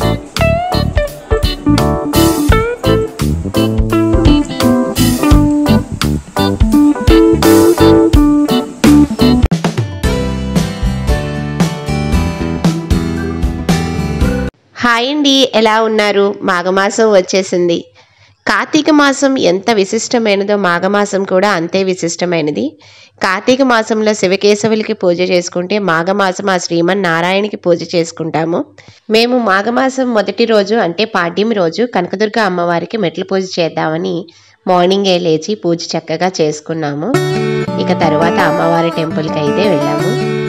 hi అండి ఎలా ఉన్నారు మాఘమాసం వచ్చేసింది కార్తీక మాసం ఎంత విశిష్టమైనదో మాఘమాసం కూడా అంతే విశిష్టమైనది కార్తీక మాసంలో శివకేశవులకి పూజ చేసుకుంటే మాఘమాసం ఆ శ్రీమన్ నారాయణకి పూజ చేసుకుంటాము మేము మాఘమాసం మొదటి రోజు అంటే పాడ్యమి రోజు కనకదుర్గ అమ్మవారికి మెట్ల పూజ చేద్దామని మార్నింగే లేచి పూజ చక్కగా చేసుకున్నాము ఇక తర్వాత అమ్మవారి టెంపుల్కి అయితే వెళ్ళాము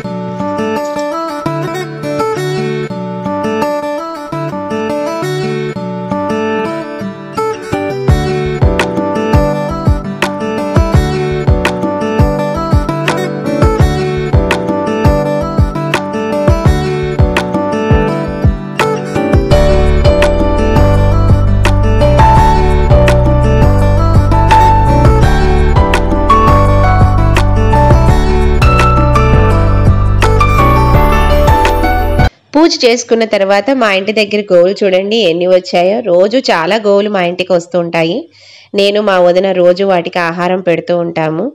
పూజ చేసుకున్న తర్వాత మా ఇంటి దగ్గర గోవులు చూడండి ఎన్ని వచ్చాయో రోజు చాలా గోవులు మా ఇంటికి వస్తూ ఉంటాయి నేను మా వదిన రోజు వాటికి ఆహారం పెడుతూ ఉంటాము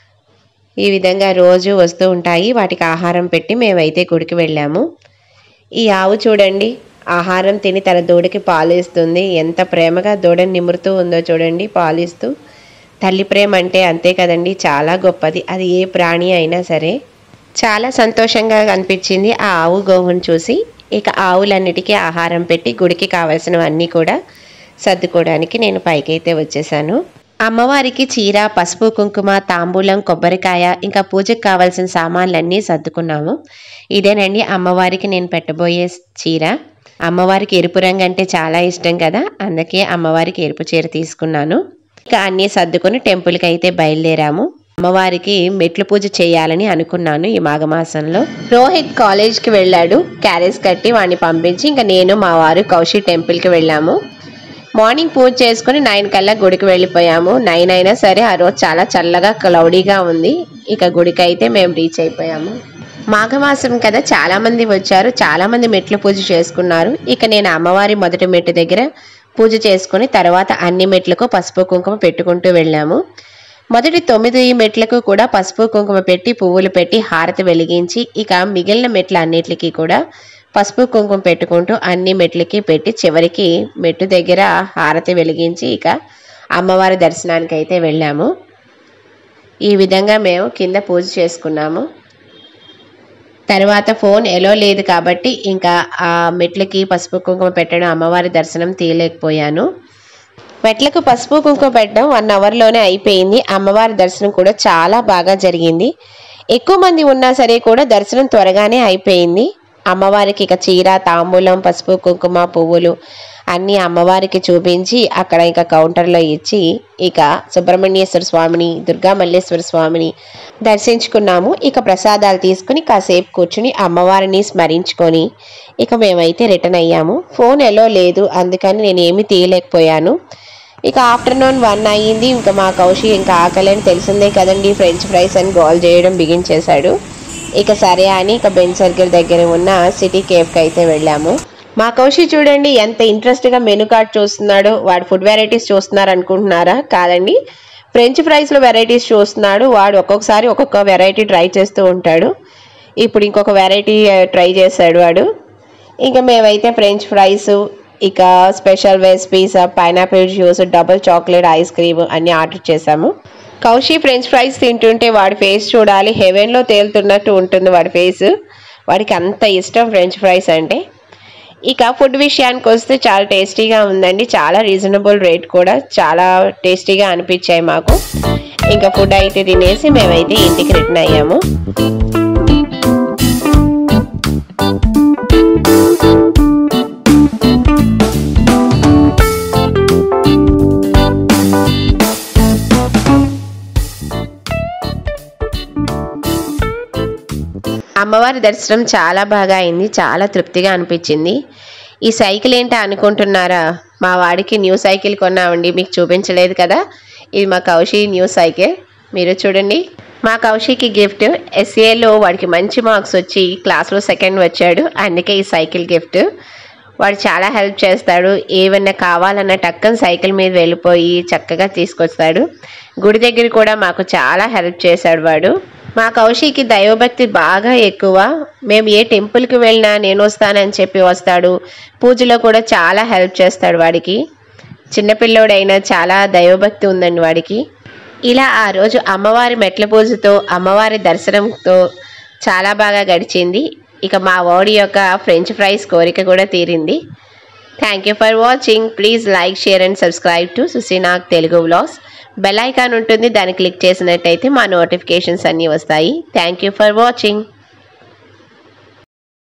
ఈ విధంగా రోజు వస్తూ ఉంటాయి వాటికి ఆహారం పెట్టి మేమైతే గుడికి వెళ్ళాము ఈ ఆవు చూడండి ఆహారం తిని తన దూడకి పాలు ఇస్తుంది ఎంత ప్రేమగా దూడని నిమురుతూ ఉందో చూడండి పాలు ఇస్తూ తల్లి ప్రేమ అంటే అంతే కదండి చాలా గొప్పది అది ఏ ప్రాణి అయినా సరే చాలా సంతోషంగా అనిపించింది ఆ ఆవు గోవును చూసి ఇక ఆవులన్నిటికీ ఆహారం పెట్టి గుడికి కావలసినవన్నీ కూడా సర్దుకోవడానికి నేను పైకైతే వచ్చేసాను అమ్మవారికి చీర పసుపు కుంకుమ తాంబూలం కొబ్బరికాయ ఇంకా పూజకు కావాల్సిన సామాన్లన్నీ సర్దుకున్నాము ఇదేనండి అమ్మవారికి నేను పెట్టబోయే చీర అమ్మవారికి ఎరుపు రంగు అంటే చాలా ఇష్టం కదా అందుకే అమ్మవారికి ఎరుపు చీర తీసుకున్నాను ఇక అన్నీ సర్దుకొని టెంపుల్కి అయితే బయలుదేరాము అమ్మవారికి మెట్లు పూజ చేయాలని అనుకున్నాను ఈ మాఘమాసంలో రోహిత్ కాలేజ్కి వెళ్ళాడు క్యారేజ్ కట్టి వాడిని పంపించి ఇంకా నేను మా వారు కౌశి టెంపుల్కి వెళ్ళాము మార్నింగ్ పూజ చేసుకుని నైన్ కల్లా గుడికి వెళ్ళిపోయాము నైన్ అయినా సరే ఆ రోజు చాలా చల్లగా క్లౌడీగా ఉంది ఇక గుడికి అయితే మేము రీచ్ అయిపోయాము మాఘమాసం కదా చాలా మంది వచ్చారు చాలా మంది మెట్లు పూజ చేసుకున్నారు ఇక నేను అమ్మవారి మొదటి మెట్టు దగ్గర పూజ చేసుకుని తర్వాత అన్ని మెట్లకు పసుపు కుంకుమ పెట్టుకుంటూ వెళ్ళాము మొదటి తొమ్మిది మెట్లకు కూడా పసుపు కుంకుమ పెట్టి పువ్వులు పెట్టి హారతి వెలిగించి ఇక మిగిలిన మెట్ల అన్నిటికీ కూడా పసుపు కుంకుమ పెట్టుకుంటూ అన్ని మెట్లకి పెట్టి చివరికి మెట్టు దగ్గర హారతి వెలిగించి ఇక అమ్మవారి దర్శనానికి అయితే వెళ్ళాము ఈ విధంగా మేము కింద పూజ చేసుకున్నాము తర్వాత ఫోన్ ఎలో లేదు కాబట్టి ఇంకా ఆ మెట్లకి పసుపు కుంకుమ పెట్టడం అమ్మవారి దర్శనం తీయలేకపోయాను మెట్లకు పసుపు కుంకుమ పెట్టడం వన్ అవర్లోనే అయిపోయింది అమ్మవారి దర్శనం కూడా చాలా బాగా జరిగింది ఎక్కువ మంది ఉన్నా సరే కూడా దర్శనం త్వరగానే అయిపోయింది అమ్మవారికి ఇక చీర తాంబూలం పసుపు కుంకుమ పువ్వులు అన్నీ అమ్మవారికి చూపించి అక్కడ ఇక కౌంటర్లో ఇచ్చి ఇక సుబ్రహ్మణ్యేశ్వర స్వామిని దుర్గా మల్లేశ్వర స్వామిని దర్శించుకున్నాము ఇక ప్రసాదాలు తీసుకుని కాసేపు కూర్చుని అమ్మవారిని స్మరించుకొని ఇక మేమైతే రిటర్న్ అయ్యాము ఫోన్ ఎలో లేదు అందుకని నేను ఏమీ తీయలేకపోయాను ఇక ఆఫ్టర్నూన్ వన్ అయ్యింది ఇంకా మా కౌశి ఇంకా ఆకలి అని తెలిసిందే కదండి ఫ్రెంచ్ ఫ్రైస్ అని గోల్ చేయడం బిగించేశాడు ఇక సరే అని ఇక బెన్ సర్కిల్ దగ్గర ఉన్న సిటీ కేఫ్కి అయితే వెళ్ళాము మా కౌశి చూడండి ఎంత ఇంట్రెస్ట్గా మెనూ కార్డ్ చూస్తున్నాడు వాడు ఫుడ్ వెరైటీస్ చూస్తున్నారు అనుకుంటున్నారా కాదండి ఫ్రెంచ్ ఫ్రైస్లో వెరైటీస్ చూస్తున్నాడు వాడు ఒక్కొక్కసారి ఒక్కొక్క వెరైటీ ట్రై చేస్తూ ఉంటాడు ఇప్పుడు ఇంకొక వెరైటీ ట్రై చేశాడు వాడు ఇంకా మేమైతే ఫ్రెంచ్ ఫ్రైస్ ఇక special veg pizza pineapple juice double chocolate ice cream అన్ని ఆర్డర్ చేశాము కౌశి ఫ్రెంచ్ ఫ్రైస్ తింటుంటే వాడి ఫేస్ చూడాలి హెవెన్లో తేలుతున్నట్టు ఉంటుంది వాడి ఫేస్ వాడికి అంత ఇష్టం ఫ్రెంచ్ ఫ్రైస్ అంటే ఇక ఫుడ్ విషయానికి వస్తే చాలా టేస్టీగా ఉందండి చాలా రీజనబుల్ రేట్ కూడా చాలా టేస్టీగా అనిపించాయి మాకు ఇంకా ఫుడ్ అయితే తినేసి మేమైతే ఇంటికి రిటర్న్ అయ్యాము అమ్మవారి దర్శనం చాలా బాగా అయింది చాలా తృప్తిగా అనిపించింది ఈ సైకిల్ ఏంటో అనుకుంటున్నారా మా వాడికి న్యూ సైకిల్ కొన్నామండి మీకు చూపించలేదు కదా ఇది మా కౌశి న్యూ సైకిల్ మీరు చూడండి మా కౌశికి గిఫ్ట్ ఎస్ఏలో వాడికి మంచి మార్క్స్ వచ్చి క్లాస్లో సెకండ్ వచ్చాడు అందుకే ఈ సైకిల్ గిఫ్ట్ వాడు చాలా హెల్ప్ చేస్తాడు ఏమన్నా కావాలన్న టక్కన సైకిల్ మీద వెళ్ళిపోయి చక్కగా తీసుకొస్తాడు గుడి దగ్గర కూడా మాకు చాలా హెల్ప్ చేశాడు వాడు మా కౌశికి దైవభక్తి బాగా ఎక్కువ మేము ఏ టెంపుల్కి వెళ్ళినా నేను వస్తానని చెప్పి వస్తాడు పూజలో కూడా చాలా హెల్ప్ చేస్తాడు వాడికి చిన్నపిల్లోడైనా చాలా దైవభక్తి ఉందండి వాడికి ఇలా ఆ రోజు అమ్మవారి మెట్ల పూజతో అమ్మవారి దర్శనంతో చాలా బాగా గడిచింది ఇక మా వాడి యొక్క ఫ్రెంచ్ ఫ్రైస్ కోరిక కూడా తీరింది thank you for watching please like share and subscribe to Susinag Telugu vlogs bell icon ఉంటుంది దాన్ని క్లిక్ చేసినట్టయితే మా నోటిఫికేషన్స్ అన్నీ వస్తాయి థ్యాంక్ యూ ఫర్ వాచింగ్